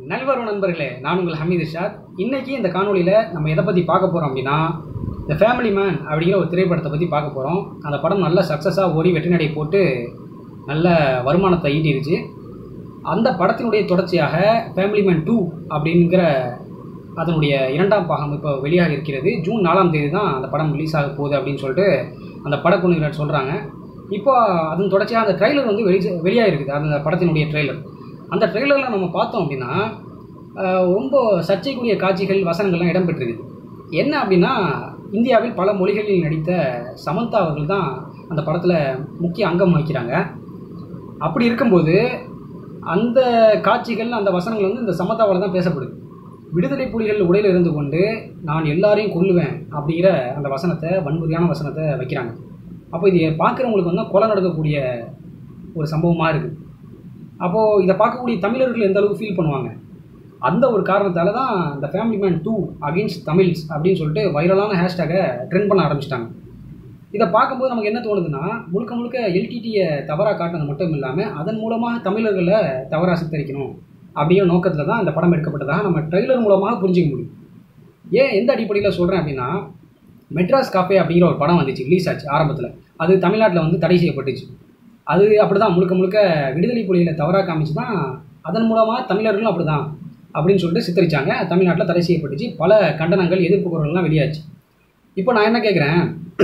நல்வரவு நண்பர்களே நான் உங்கள் ஹமீது ஷாத் இன்னைக்கு இந்த காணொளியில் நம்ம எதை பற்றி பார்க்க போகிறோம் அப்படின்னா இந்த ஃபேமிலி மேன் அப்படிங்கிற ஒரு திரைப்படத்தை பற்றி பார்க்க போகிறோம் அந்த படம் நல்ல சக்ஸஸாக ஓடி வெற்றி நடை போட்டு நல்ல வருமானத்தை ஈட்டிருச்சு அந்த படத்தினுடைய தொடர்ச்சியாக ஃபேமிலி மேன் டூ அப்படிங்கிற அதனுடைய இரண்டாம் பாகம் இப்போ வெளியாக இருக்கிறது ஜூன் நாலாம் தேதி தான் அந்த படம் ரிலீஸ் ஆக போகுது அப்படின்னு சொல்லிட்டு அந்த படக்குழுவினர் சொல்கிறாங்க இப்போ அதன் தொடர்ச்சியாக அந்த ட்ரெய்லர் வந்து வெளி வெளியாக இருக்குது அந்த படத்தினுடைய ட்ரெய்லர் அந்த ட்ரெய்லரில் நம்ம பார்த்தோம் அப்படின்னா ஆஹ், ரொம்ப சர்ச்சைக்குரிய காட்சிகள் வசனங்கள்லாம் இடம்பெற்றிருக்கு என்ன அப்படின்னா இந்தியாவில் பல மொழிகளில் நடித்த சமந்தா அவர்கள் தான் அந்த படத்தில் முக்கிய அங்கம் வகிக்கிறாங்க அப்படி இருக்கும்போது அந்த காட்சிகள் அந்த வசனங்கள் வந்து இந்த சமதாவால் தான் பேசப்படுது விடுதலை புலிகள் உடையில் இருந்து கொண்டு நான் எல்லாரையும் கொல்லுவேன் அப்படிங்கிற அந்த வசனத்தை வன்முறையான வசனத்தை வைக்கிறாங்க அப்போ இது பார்க்குறவங்களுக்கு வந்து கொலை நடக்கக்கூடிய ஒரு சம்பவமாக இருக்குது அப்போது இதை பார்க்கக்கூடிய தமிழர்கள் எந்த அளவுக்கு ஃபீல் பண்ணுவாங்க அந்த ஒரு காரணத்தால தான் இந்த Family Man two against Tamils அப்படின்னு சொல்லிட்டு வைரலான ஹேஷ்டேகை ட்ரெண்ட் பண்ண ஆரம்பிச்சிட்டாங்க இதை பார்க்கும்போது நமக்கு என்ன தோணுதுன்னா முழுக்க முழுக்க எல்டிடியை தவறாக காட்டினது மட்டும் இல்லாமல் அதன் மூலமாக தமிழர்களை தவறாக சித்தரிக்கணும் அப்படிங்கிற நோக்கத்தில் தான் இந்த படம் எடுக்கப்பட்டதாக நம்ம ட்ரெய்லர் மூலமாக புரிஞ்சிக்க முடியும் ஏன் எந்த அடிப்படையில் சொல்கிறேன் அப்படின்னா மெட்ராஸ் காஃபே அப்படிங்கிற ஒரு படம் வந்துச்சு ரிலீஸ் ஆச்சு ஆரம்பத்தில் அது தமிழ்நாட்டில் வந்து தடை செய்யப்பட்டுச்சு அது அப்படி தான் முழுக்க முழுக்க விடுதலை புலிகளை தவறாக காமிச்சு தான் அதன் மூலமாக தமிழர்களும் அப்படி தான் அப்படின்னு சொல்லிட்டு சித்தரிச்சாங்க தமிழ்நாட்டில் தடை செய்யப்பட்டுச்சு பல கண்டனங்கள் எதிர்ப்பு குரல்கள்லாம் வெளியாச்சு இப்போ நான் என்ன கேட்குறேன்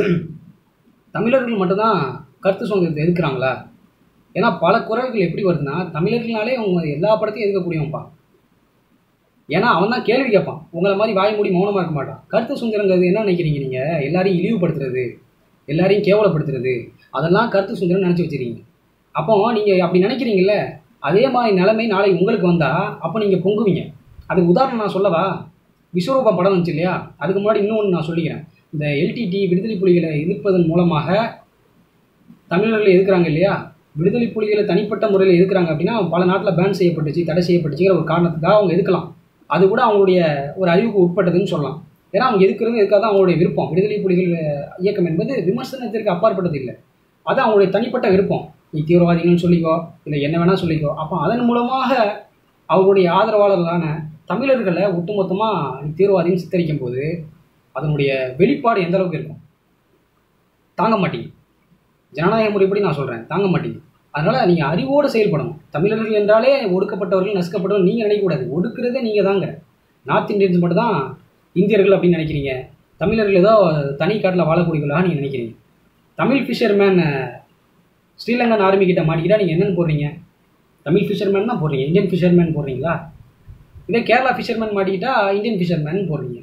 தமிழர்கள் மட்டும்தான் கருத்து சுதந்திரத்தை எதிர்க்கிறாங்களா ஏன்னா பல குரல்கள் எப்படி வருதுன்னா தமிழர்களாலே அவங்க எல்லா படத்தையும் எதிர்க்கக்கூடியவன்ப்பா ஏன்னா அவன் தான் கேள்வி கேட்பான் உங்களை மாதிரி வாய் மூடி மௌனமாக இருக்க மாட்டான் கருத்து சுதந்திரங்கிறது என்ன நினைக்கிறீங்க நீங்கள் எல்லாரையும் இழிவுபடுத்துறது எல்லாரையும் கேவலப்படுத்துறது அதெல்லாம் கருத்து சுதந்திரம் நினச்சி வச்சிருக்கீங்க அப்போ நீங்கள் அப்படி நினைக்கிறீங்கல்ல அதே மாதிரி நிலைமை நாளை உங்களுக்கு வந்தால் அப்போ நீங்கள் பொங்குவீங்க அதுக்கு உதாரணம் நான் சொல்லவா விஸ்வரூபம் படம் வந்துச்சு இல்லையா அதுக்கு முன்னாடி இன்னொன்று நான் சொல்லிக்கிறேன் இந்த எல்டிடி விடுதலை புலிகளை எதிர்ப்பதன் மூலமாக தமிழர்கள் எதிர்க்கிறாங்க இல்லையா விடுதலை புலிகளை தனிப்பட்ட முறையில் எதிர்க்கிறாங்க அப்படின்னா பல நாட்டில் பேன் செய்யப்பட்டுச்சு தடை செய்யப்பட்டுச்சுங்கிற ஒரு காரணத்துக்காக அவங்க எதுக்கலாம் அது கூட அவங்களுடைய ஒரு அறிவுக்கு உட்பட்டதுன்னு சொல்லலாம் ஏன்னா அவங்க எதுக்கிறது எதுக்காக அவங்களுடைய விருப்பம் விடுதலை புலிகள் இயக்கம் என்பது விமர்சனத்திற்கு அப்பாற்பட்டது இல்லை அது அவங்களுடைய தனிப்பட்ட விருப்பம் நீ தீவிரவாதிகள்னு சொல்லிக்கோ இல்லை என்ன வேணால் சொல்லிக்கோ அப்போ அதன் மூலமாக அவர்களுடைய ஆதரவாளர்களான தமிழர்களை ஒட்டுமொத்தமாக நீ தீவிரவாதின்னு சித்தரிக்கும் போது அதனுடைய வெளிப்பாடு எந்த அளவுக்கு இருக்கும் தாங்க மாட்டீங்க ஜனநாயக முறைப்படி நான் சொல்கிறேன் தாங்க மாட்டீங்க அதனால் நீங்கள் அறிவோடு செயல்படணும் தமிழர்கள் என்றாலே ஒடுக்கப்பட்டவர்கள் நசுக்கப்பட்டவர்கள் நீங்கள் நினைக்கக்கூடாது ஒடுக்கிறதே நீங்கள் தாங்க நார்த் இந்தியன்ஸ் மட்டும் தான் இந்தியர்கள் அப்படின்னு நினைக்கிறீங்க தமிழர்கள் ஏதோ தனி காட்டில் வாழக்கூடியவர்களாக நீங்கள் நினைக்கிறீங்க தமிழ் ஃபிஷர்மேன் ஸ்ரீலங்கன் ஆர்மி கிட்ட மாட்டிக்கிட்டா நீங்கள் என்னென்னு போடுறீங்க தமிழ் ஃபிஷர்மேன் தான் போடுறீங்க இந்தியன் ஃபிஷர்மேன் போடுறீங்களா இதே கேரளா ஃபிஷர்மேன் மாட்டிக்கிட்டா இந்தியன் ஃபிஷர்மேன் போடுறீங்க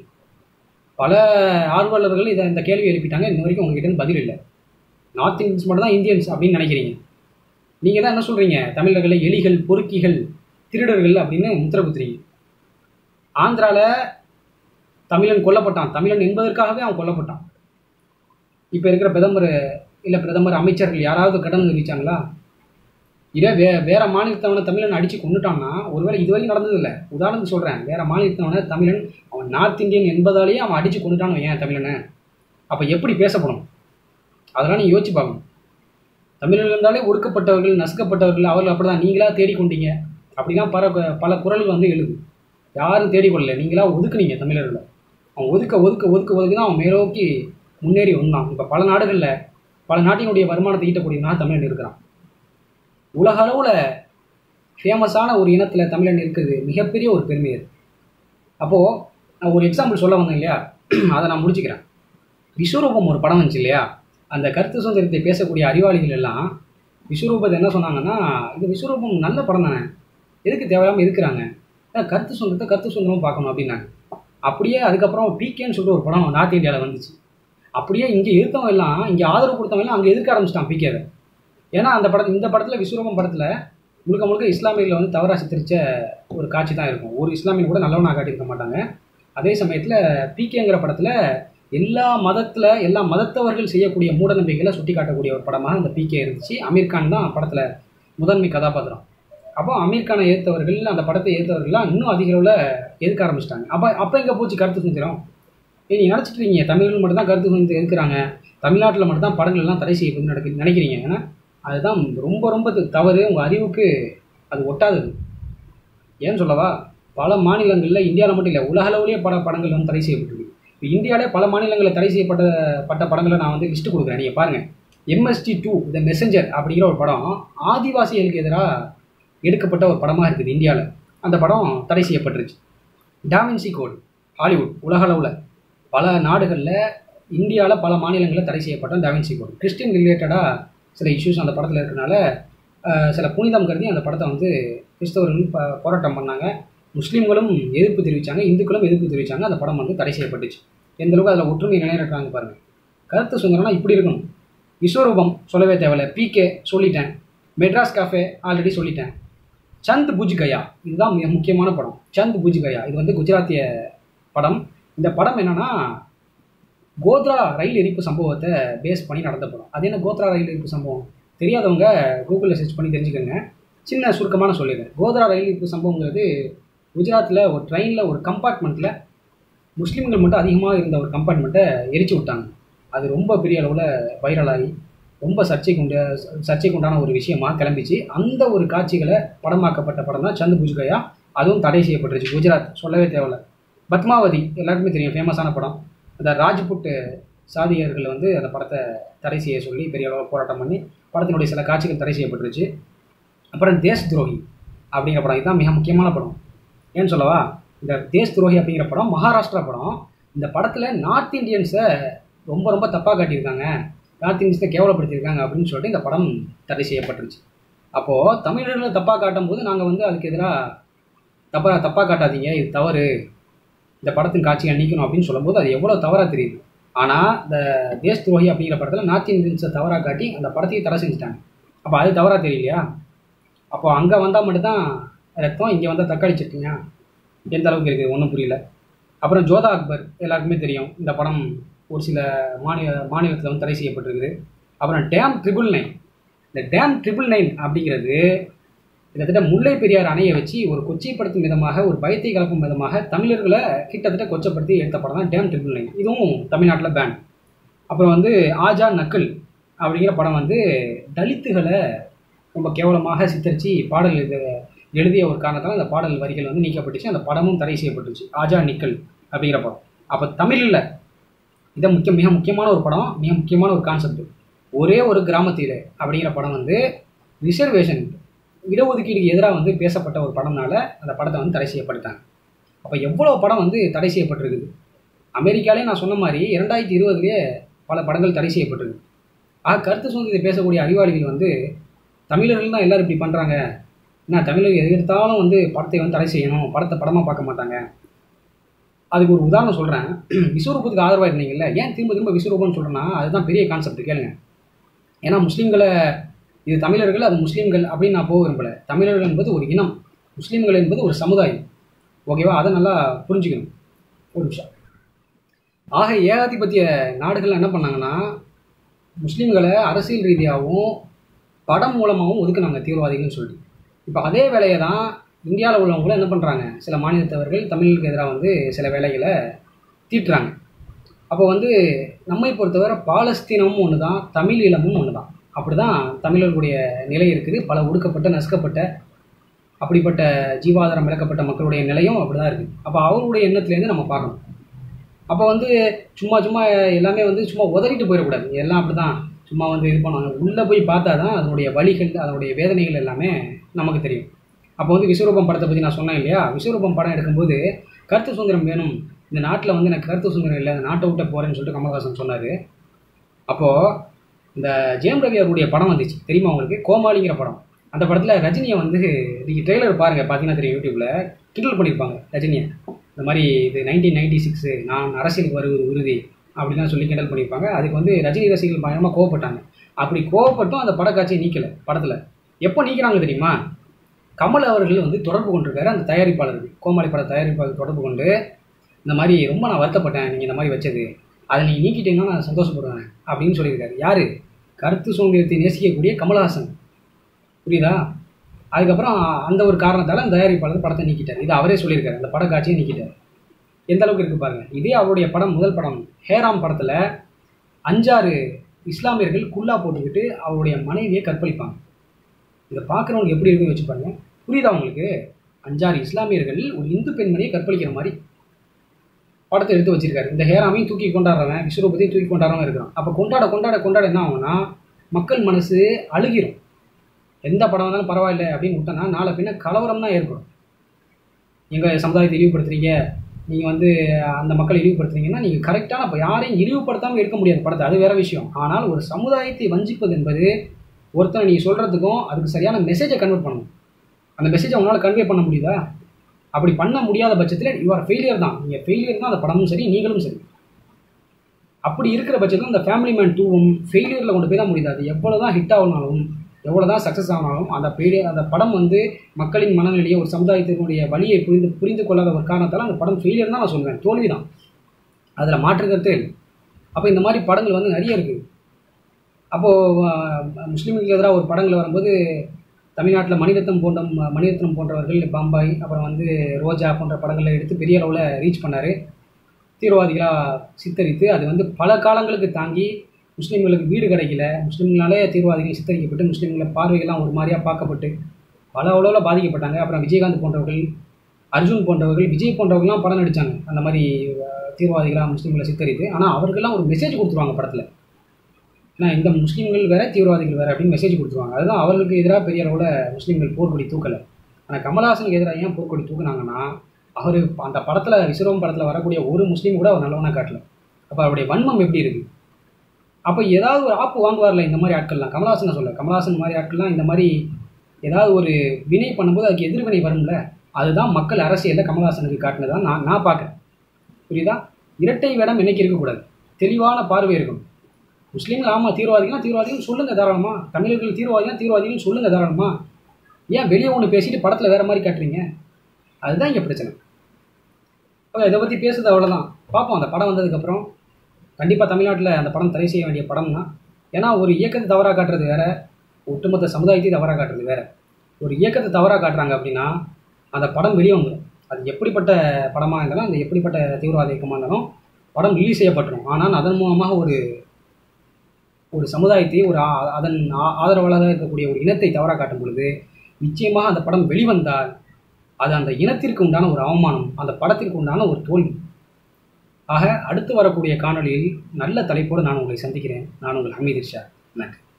பல ஆர்வலர்கள் இதை இந்த கேள்வி எழுப்பிட்டாங்க இன்ன வரைக்கும் உங்ககிட்ட இருந்து பதில் இல்லை நார்த் இந்தியன்ஸ் மட்டும் தான் இந்தியன்ஸ் அப்படின்னு நினைக்கிறீங்க நீங்கள் தான் என்ன சொல்கிறீங்க தமிழர்களை எலிகள் பொறுக்கிகள் திருடர்கள் அப்படின்னு முத்திர குத்துறீங்க ஆந்திராவில் தமிழன் கொல்லப்பட்டான் தமிழன் என்பதற்காகவே அவன் கொல்லப்பட்டான் இப்போ இருக்கிற பிரதமர் இல்லை பிரதமர் அமைச்சர்கள் யாராவது கடன் தெரிவிச்சாங்களா இதே வே வேற மாநிலத்தவனை தமிழன் அடித்து கொண்டுட்டான்னா ஒருவேளை இதுவரைக்கும் நடந்ததில்லை உதாரணத்துக்கு சொல்கிறேன் வேற மாநிலத்தவனை தமிழன் அவன் நார்த் இந்தியன் என்பதாலேயே அவன் அடித்து கொண்டுட்டான்னு ஏன் தமிழனை அப்போ எப்படி பேசப்படும் அதெல்லாம் நீ யோசிச்சு பார்க்கணும் தமிழர்கள் இருந்தாலே ஒடுக்கப்பட்டவர்கள் நசுக்கப்பட்டவர்கள் அவர்கள் அப்படி தான் நீங்களா தேடிக்கொண்டீங்க அப்படிலாம் பல பல குரல்கள் வந்து எழுது யாரும் தேடிக்கொள்ளல நீங்களா ஒதுக்குனீங்க தமிழர்களை அவன் ஒதுக்க ஒதுக்க ஒதுக்க ஒதுக்க தான் அவன் மேலோக்கி முன்னேறி வந்தான் இப்போ பல நாடுகளில் பல நாட்டினுடைய வருமானத்தை ஈட்டக்கூடியவனாக தமிழன் இருக்கிறான் உலக அளவில் ஃபேமஸான ஒரு இனத்தில் தமிழன் இருக்குது மிகப்பெரிய ஒரு பெருமை அது அப்போது நான் ஒரு எக்ஸாம்பிள் சொல்ல வந்தேன் இல்லையா அதை நான் முடிச்சுக்கிறேன் விஸ்வரூபம் ஒரு படம் வந்துச்சு இல்லையா அந்த கருத்து சுதந்திரத்தை பேசக்கூடிய அறிவாளிகள் எல்லாம் விஸ்வரூபத்தை என்ன சொன்னாங்கன்னா இது விஸ்வரூபம் நல்ல படம் தானே எதுக்கு தேவையில்லாமல் இருக்கிறாங்க கருத்து சுதந்திரத்தை கருத்து சுதந்திரமும் பார்க்கணும் அப்படின்னாங்க அப்படியே அதுக்கப்புறம் பிகேன்னு சொல்லிட்டு ஒரு படம் நார்த் இந்தியாவில் வந்துச்சு அப்படியே இங்கே இருக்கவங்க எல்லாம் இங்கே ஆதரவு கொடுத்தவங்க எல்லாம் அங்கே எதிர்க்க ஆரம்பிச்சிட்டான் பிகேவை ஏன்னா அந்த படத்தில் இந்த படத்தில் விஸ்வரூபம் படத்தில் முழுக்க முழுக்க இஸ்லாமியர்களை வந்து தவறாக சித்தரித்த ஒரு காட்சி தான் இருக்கும் ஒரு இஸ்லாமியர் கூட நல்லவனாக காட்டியிருக்க மாட்டாங்க அதே சமயத்தில் பிகேங்கிற படத்தில் எல்லா மதத்தில் எல்லா மதத்தவர்கள் செய்யக்கூடிய மூட நம்பிக்கைகளை சுட்டி காட்டக்கூடிய ஒரு படமாக அந்த பிகே இருந்துச்சு அமீர் கான் தான் படத்தில் முதன்மை கதாபாத்திரம் அப்போ அமீர் கானை ஏற்றவர்கள் அந்த படத்தை ஏற்றவர்கள்லாம் இன்னும் அதிக அளவில் எதிர்க்க ஆரம்பிச்சிட்டாங்க அப்போ அப்போ எங்கே போச்சு கருத்து சுதந்திரம் ஏய், நீ நினச்சிட்டு இருக்கீங்க தமிழர்கள் மட்டும் தான் கருத்து சுதந்திரம் எதிர்க்கிறாங்க தமிழ்நாட்டில் மட்டும் தான் படங்கள் எல்லாம் தடை செய்யப்படுதுன்னு நடக்கு நினைக்கிறீங்க ஏன்னா அதுதான் ரொம்ப ரொம்ப து- தவறு உங்கள் அறிவுக்கு அது ஒட்டாதது ஏன்னு சொல்லவா பல மாநிலங்களில் இந்தியாவில் மட்டும் இல்லை உலக அளவுலேயே பல படங்கள் வந்து தடை செய்யப்பட்டிருக்கு இப்போ இந்தியாவிலே பல மாநிலங்களில் தடை செய்யப்பட்ட பட்ட படங்களை நான் வந்து லிஸ்ட்டு கொடுக்குறேன் நீங்கள் பாருங்கள் எம்எஸ்டி டூ த மெசஞ்சர் அப்படிங்கிற ஒரு படம் ஆதிவாசிகளுக்கு எதிராக எடுக்கப்பட்ட ஒரு படமாக இருக்குது இந்தியாவில் அந்த படம் தடை செய்யப்பட்டுருச்சு டாவின்சி கோட் ஹாலிவுட் உலக அளவில் பல நாடுகளில் இந்தியாவில் பல மாநிலங்களில் தடை செய்யப்பட்ட டாவின்சி கோட் கிறிஸ்டின் ரிலேட்டடாக சில இஷ்யூஸ் அந்த படத்தில் இருக்கனால அஹ், சில புனிதம் கருதி அந்த படத்தை வந்து கிறிஸ்தவர்கள் ப போராட்டம் பண்ணாங்க முஸ்லீம்களும் எதிர்ப்பு தெரிவித்தாங்க இந்துக்களும் எதிர்ப்பு தெரிவித்தாங்க அந்த படம் வந்து தடை செய்யப்பட்டுச்சு எந்த அளவுக்கு அதில் ஒற்றுமை நிலைநிறுத்துறாங்க பாருங்கள் கருத்து சுதந்திரம்னா இப்படி இருக்கணும் விஸ்வரூபம் சொல்லவே தேவையில்ல பிகே சொல்லிட்டேன் மெட்ராஸ் காஃபே ஆல்ரெடி சொல்லிட்டேன் சந்த் புஜ் கயா இதுதான் மிக முக்கியமான படம் சந்த் புஜ் கயா இது வந்து குஜராத்திய படம் இந்த படம் என்னன்னா கோத்ரா ரயில் எரிப்பு சம்பவத்தை பேஸ் பண்ணி நடந்த படம் அது என்ன கோத்ரா ரயில் எரிப்பு சம்பவம் தெரியாதவங்க கூகுளில் சர்ச் பண்ணி தெரிஞ்சுக்கோங்க சின்ன சுருக்கமான சொல்லிடுறேன் கோத்ரா ரயில் எரிப்பு சம்பவங்கிறது குஜராத்தில் ஒரு ட்ரெயினில் ஒரு கம்பார்ட்மெண்ட்டில் முஸ்லீம்கள் மட்டும் அதிகமாக இருந்த ஒரு கம்பார்ட்மெண்ட்டை எரிச்சு விட்டாங்க அது ரொம்ப பெரிய அளவில் வைரலாகி ரொம்ப சர்ச்சைக்கு உண்ட சர்ச்சைக்கு உண்டான ஒரு விஷயமா கிளம்பிச்சு அந்த ஒரு காட்சிகளை படமாக்கப்பட்ட படம் தான் சந்து புஜ்கயா அதுவும் தடை செய்யப்பட்டுருச்சு குஜராத் சொல்லவே தேவையில்ல பத்மாவதி எல்லாருக்குமே தெரியும் ஃபேமஸான படம் அந்த ராஜ்புட் சாதியர்கள் வந்து அந்த படத்தை தடை செய்ய சொல்லி பெரிய அளவில் போராட்டம் பண்ணி படத்தினுடைய சில காட்சிகள் தடை செய்யப்பட்டுருச்சு அப்புறம் தேஷ் துரோகி அப்படிங்கிற படம் இதுதான் மிக முக்கியமான படம் ஏன்னு சொல்லவா இந்த தேஷ் துரோகி அப்படிங்கிற படம் மகாராஷ்டிரா படம் இந்த படத்தில் நார்த் இந்தியன்ஸை ரொம்ப ரொம்ப தப்பாக காட்டியிருக்காங்க நார்த் இந்தியன்ஸை கேவலப்படுத்தியிருக்காங்க அப்படின்னு சொல்லிட்டு இந்த படம் தடை செய்யப்பட்டுருச்சு அப்போது தமிழர்களை தப்பாக காட்டும் போது நாங்கள் வந்து அதுக்கு எதிராக தப்பாக தப்பாக காட்டாதீங்க இது தவறு இந்த படத்தின் காட்சியை நீக்கணும் அப்படின்னு சொல்லும்போது அது எவ்வளோ தவறாக தெரியுது ஆனால் இந்த தேஷ் துரோகி அப்படிங்கிற படத்தில் நார்த் இந்தியன்ஸை தவறாக காட்டி அந்த படத்தையும் தடை செஞ்சுட்டாங்க அப்போ அது தவறாக தெரியலையா அப்போ அங்கே வந்தால் மட்டும்தான் ரத்தம் இங்கே வந்தால் தக்காளி சட்னியா எந்த அளவுக்கு இருக்குது ஒன்றும் புரியல அப்புறம் ஜோதா அக்பர் எல்லாருக்குமே தெரியும் இந்த படம் ஒரு சில மாநில மாநிலத்தில் வந்து தடை செய்யப்பட்டிருக்குது அப்புறம் டேம் ட்ரிபிள் நைன் இந்த டேம் ட்ரிபிள் நைன் அப்படிங்கிறது கிட்டத்தட்ட முல்லை பெரியார் அணையை வச்சு ஒரு கொச்சைப்படுத்தும் விதமாக ஒரு பயத்தை கலப்பும் விதமாக தமிழர்களை கிட்டத்தட்ட கொச்சப்படுத்தி எடுத்த படம் தான் டேம் ட்ரிபிள் நைன் இதுவும் தமிழ்நாட்டில் பேன் அப்புறம் வந்து ஆஜா நக்கல் அப்படிங்கிற படம் வந்து தலித்துகளை ரொம்ப கேவலமாக சித்தரித்து பாடல் எழுத- எழுதிய ஒரு காரணத்தால் அந்த பாடல் வரிகள் வந்து நீக்கப்பட்டுச்சு அந்த படமும் தடை செய்யப்பட்டுச்சு ஆஜா நிக்கல் அப்படிங்கிற படம் அப்போ தமிழில் இதை முக்கிய மிக முக்கியமான ஒரு படம் மிக முக்கியமான ஒரு கான்செப்ட் ஒரே ஒரு கிராமத்தில் அப்படிங்கிற படம் வந்து ரிசர்வேஷன் இடஒதுக்கீடுக்கு எதிராக வந்து பேசப்பட்ட ஒரு படம்னால அந்த படத்தை வந்து தடை செய்யப்பட்டுட்டாங்க அப்போ எவ்வளோ படம் வந்து தடை செய்யப்பட்டிருக்குது அமெரிக்காலே நான் சொன்ன மாதிரி இரண்டாயிரத்தி இருபதுலேயே பல படங்கள் தடை செய்யப்பட்டிருக்கு ஆக கருத்து சுதந்திரத்தை பேசக்கூடிய அறிவாளிகள் வந்து தமிழர்கள் தான் எல்லாரும் இப்படி பண்ணுறாங்க என்ன தமிழர்கள் எது எடுத்தாலும் வந்து படத்தை வந்து தடை செய்யணும் படத்தை படமாக பார்க்க மாட்டாங்க அதுக்கு ஒரு உதாரணம் சொல்கிறேன் விஸ்வரூபத்துக்கு ஆதரவாக இருந்தீங்கல்ல ஏன் திரும்ப திரும்ப விஸ்வரூபம்னு சொல்கிறேன்னா அதுதான் பெரிய கான்செப்ட் கேளுங்க ஏன்னா முஸ்லீம்களை இது தமிழர்கள் அது முஸ்லீம்கள் அப்படின்னு நான் போக விரும்பல தமிழர்கள் என்பது ஒரு இனம் முஸ்லீம்கள் என்பது ஒரு சமுதாயம் ஓகேவா அதை நல்லா புரிஞ்சுக்கணும் ஒரு நிமிஷம் ஆக ஏகாதிபத்திய நாடுகள் என்ன பண்ணாங்கன்னா முஸ்லீம்களை அரசியல் ரீதியாகவும் படம் மூலமாகவும் ஒதுக்குனாங்க தீவிரவாதிகள்னு சொல்லிட்டு இப்போ அதே வேலையை தான் இந்தியாவில் உள்ளவங்களும் என்ன பண்ணுறாங்க சில மாநிலத்தவர்கள் தமிழுக்கு எதிராக வந்து சில வேலைகளை தீட்டுறாங்க அப்போ வந்து நம்மை பொறுத்தவரை பாலஸ்தீனமும் ஒன்று தான் தமிழ் ஈழமும் ஒன்று தான் அப்படி தான் தமிழர்களுடைய நிலை இருக்குது பல ஒடுக்கப்பட்ட நசுக்கப்பட்ட அப்படிப்பட்ட ஜீவாதாரம் இழக்கப்பட்ட மக்களுடைய நிலையும் அப்படி தான் இருக்குது அப்போ அவர்களுடைய எண்ணத்துலேருந்து நம்ம பார்க்கணும் அப்போ வந்து சும்மா சும்மா எல்லாமே வந்து சும்மா உதறிட்டு போயிடக்கூடாது எல்லாம் அப்படி தான் சும்மா வந்து இது பண்ணுவாங்க உள்ளே போய் பார்த்தா தான் அதனுடைய வலிகள் அதனுடைய வேதனைகள் எல்லாமே நமக்கு தெரியும் அப்போ வந்து விஸ்வரூபம் படத்தை பற்றி நான் சொன்னேன் இல்லையா விஸ்வரூபம் படம் எடுக்கும்போது கருத்து சுதந்திரம் வேணும் இந்த நாட்டில் வந்து எனக்கு கருத்து சுதந்திரம் இல்லை இந்த நாட்டை விட்ட போகிறேன்னு சொல்லிட்டு கமல்ஹாசன் சொன்னார் அப்போது இந்த ஜெயம் ரவி அவருடைய படம் வந்துச்சு தெரியுமா உங்களுக்கு கோமாளிங்கிற படம் அந்த படத்தில் ரஜினியை வந்து நீங்கள் ட்ரெய்லர் பாருங்கள் பார்த்தீங்கன்னா தெரியும் யூடியூப்பில் கிண்டல் பண்ணியிருப்பாங்க ரஜினியை இந்த மாதிரி இது நைன்டீன் நைன்டி சிக்ஸு நான் அரசியலுக்கு வருவது உறுதி அப்படிலாம் சொல்லி கிண்டல் பண்ணியிருப்பாங்க அதுக்கு வந்து ரஜினி ரசிகர்கள் பயங்கரமாக கோவப்பட்டாங்க அப்படி கோவப்பட்டும் அந்த படக்காட்சியை நீக்கலை படத்தில் எப்போ நீக்கிறாங்க தெரியுமா கமல் அவர்கள் வந்து தொடர்பு கொண்டிருக்காரு அந்த தயாரிப்பாளர் கோமாளி பட தயாரிப்பாளர் தொடர்பு கொண்டு இந்த மாதிரி ரொம்ப நான் வருத்தப்பட்டேன் நீங்கள் இந்த மாதிரி வச்சது அதை நீங்கள் நீக்கிட்டீங்கன்னா நான் சந்தோஷப்படுவேன் அப்படின்னு சொல்லியிருக்காரு யார் கருத்து சுதந்திரத்தை நேசிக்கக்கூடிய கமல்ஹாசன் புரியுதா அதுக்கப்புறம் அந்த ஒரு காரணத்தால் அந்த தயாரிப்பாளர் படத்தை நீக்கிட்டார் இது அவரே சொல்லியிருக்காரு அந்த பட காட்சியை நீக்கிட்டார் எந்த அளவுக்கு இருக்கு பாருங்க இதே அவருடைய படம் முதல் படம் ஹேராம் படத்தில் அஞ்சாறு இஸ்லாமியர்கள் குல்லா போட்டுக்கிட்டு அவருடைய மனைவியை கற்பழிப்பாங்க இதை பார்க்குறவங்களுக்கு எப்படி இருக்குன்னு வச்சு பாருங்க புரியுதா உங்களுக்கு அஞ்சாறு இஸ்லாமியர்கள் ஒரு இந்து பெண்மணியை கற்பழிக்கிற மாதிரி படத்தை எடுத்து வச்சிருக்காரு இந்த ஹேராமையும் தூக்கி கொண்டாடுறவன் விஸ்வரூபத்தையும் தூக்கி கொண்டாடுறவன் இருக்கிறான் அப்போ கொண்டாட கொண்டாட கொண்டாட என்ன ஆகும்னா மக்கள் மனசு அழுகிரும் எந்த படம் வந்தாலும் பரவாயில்ல அப்படின்னு விட்டோன்னா நாளை பின்ன கலவரம் தான் ஏற்படும் எங்கள் சமுதாயத்தை இழிவுபடுத்துறீங்க நீங்கள் வந்து அந்த மக்களை இழிவுபடுத்துறீங்கன்னா நீங்கள் கரெக்டான இப்போ யாரையும் இழிவுபடுத்தாமல் எடுக்க முடியாது படத்தை அது வேற விஷயம் ஆனால் ஒரு சமுதாயத்தை வஞ்சிப்பது என்பது ஒருத்தனை நீங்கள் சொல்கிறதுக்கும் அதுக்கு சரியான மெசேஜை கன்வெர்ட் பண்ணணும் அந்த மெசேஜை உங்களால் கன்வே பண்ண முடியுதா அப்படி பண்ண முடியாத பட்சத்தில் யூ ஆர் ஃபெயிலியர் தான் நீங்கள் ஃபெயிலியர் தான் அந்த படமும் சரி நீங்களும் சரி அப்படி இருக்கிற பட்சத்தில் இந்த ஃபேமிலி மேன் டூவும் ஃபெயிலியரில் கொண்டு போய் தான் முடியுது அது எவ்வளோ தான் ஹிட் ஆகினாலும் எவ்வளோ தான் சக்ஸஸ் ஆனாலும் அந்த ஃபெயிலியர் அந்த படம் வந்து மக்களின் மனநிலையை ஒரு சமுதாயத்தினுடைய வழியை புரிந்து புரிந்து கொள்ளாத ஒரு காரணத்தால் அந்த படம் ஃபெயிலியர் தான் நான் சொல்வேன் தோல்வி தான் அதில் மாற்றுக்கிறதே இல்லை அப்போ இந்த மாதிரி படங்கள் வந்து நிறைய இருக்குது அப்போது முஸ்லீம்களுக்கு எதிராக ஒரு படங்கள் வரும்போது தமிழ்நாட்டில் மணிரத்னம் போன்ற ம- மணிரத்னம் போன்றவர்கள் பம்பாய் அப்புறம் வந்து ரோஜா போன்ற படங்களை எடுத்து பெரிய அளவில் ரீச் பண்ணார் தீவிரவாதிகளாக சித்தரித்து அது வந்து பல காலங்களுக்கு தாங்கி முஸ்லீம்களுக்கு வீடு கிடைக்கல முஸ்லீம்களாலே தீவிரவாதிகள் சித்தரிக்கப்பட்டு முஸ்லீம்களை பார்வைகள்லாம் ஒரு மாதிரியாக பார்க்கப்பட்டு பல அளவில் பாதிக்கப்பட்டாங்க அப்புறம் விஜயகாந்த் போன்றவர்கள் அர்ஜுன் போன்றவர்கள் விஜய் போன்றவர்கள்லாம் படம் நடித்தாங்க அந்த மாதிரி அஹ், தீவிரவாதிகளாக முஸ்லீம்களை சித்தரித்து ஆனால் அவர்கள்லாம் ஒரு மெசேஜ் கொடுத்துருவாங்க படத்தில் ஏன்னா இந்த முஸ்லீம்கள் வேற தீவிரவாதிகள் வேற அப்படின்னு மெசேஜ் கொடுத்துருவாங்க அதுதான் அவர்களுக்கு எதிராக பெரிய அளவில் முஸ்லீம்கள் போர்க்கொடி தூக்கலை ஆனால் கமல்ஹாசனுக்கு எதிராக ஏன் போர்க்கொடி தூக்குனாங்கன்னா அவர் அந்த படத்தில் விஸ்வரூபம் படத்தில் வரக்கூடிய ஒரு முஸ்லீம் கூட அவர் நல்லவனா காட்டல அப்போ அவருடைய வன்மம் எப்படி இருக்குது அப்போ ஏதாவது ஒரு ஆப்பு வாங்குவார்ல இந்த மாதிரி ஆட்கள்லாம் கமல்ஹாசன் சொல்ல கமல்ஹாசன் மாதிரி ஆட்கள்லாம் இந்த மாதிரி ஏதாவது ஒரு வினை பண்ணும்போது அதுக்கு எதிர்வினை வரும்ல அதுதான் மக்கள் அரசியலில் கமல்ஹாசனுக்கு காட்டினதா நான் நான் பார்க்குறேன் புரியுதா இரட்டை வேடம் இன்னைக்கு இருக்கக்கூடாது தெளிவான பார்வை இருக்கணும் முஸ்லீம்கள் ஆமாம் தீவிரவாதிகள்னா தீவிரவாதிகள் சொல்லுங்கள் தாராளமா தமிழர்கள் தீவிரவாதினா தீவிரவாதிகள் சொல்லுங்கள் தாராளமா ஏன் வெளியே ஒன்று பேசிட்டு படத்தில் வேற மாதிரி காட்டுறீங்க அதுதான் இங்கே பிரச்சனை ஓகே இதை பற்றி பேசுறது அவ்வளோதான் பார்ப்போம் அந்த படம் வந்ததுக்கப்புறம் கண்டிப்பாக தமிழ்நாட்டில் அந்த படம் தடை செய்ய வேண்டிய படம் தான் ஏன்னா ஒரு இயக்கத்தை தவறாக காட்டுறது வேற ஒட்டுமொத்த சமுதாயத்தை தவறாக காட்டுறது வேற ஒரு இயக்கத்தை தவறாக காட்டுறாங்க அப்படின்னா அந்த படம் வெளியே வந்துடும் அது எப்படிப்பட்ட படமாக இருந்தாலும் அந்த எப்படிப்பட்ட தீவிரவாத இயக்கமாக இருந்தாலும் படம் ரிலீஸ் செய்யப்பட்டுரும் ஆனால் அதன் மூலமாக ஒரு ஒரு சமுதாயத்தை ஒரு ஆ- அதன் ஆ- ஆதரவாளராக இருக்கக்கூடிய ஒரு இனத்தை தவறாக காட்டும் பொழுது நிச்சயமாக அந்த படம் வெளிவந்தால் அது அந்த இனத்திற்கு உண்டான ஒரு அவமானம் அந்த படத்திற்கு உண்டான ஒரு தோல்வி ஆக அடுத்து வரக்கூடிய காணொளியில் நல்ல தலைப்போடு நான் உங்களை சந்திக்கிறேன் நான் உங்கள் ஹமீத் இர்ஷா நன்றி